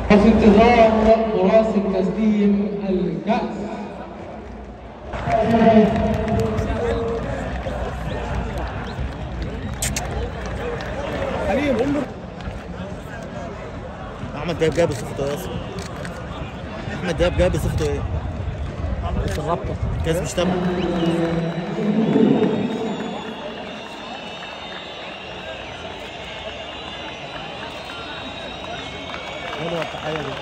وفي انتظار مراسل تسليم الكأس احمد دياب جايب صفته ايه اصلا احمد دياب جايب صفته ايه في الرابطه كاس مش تمام حلوه التحيه دي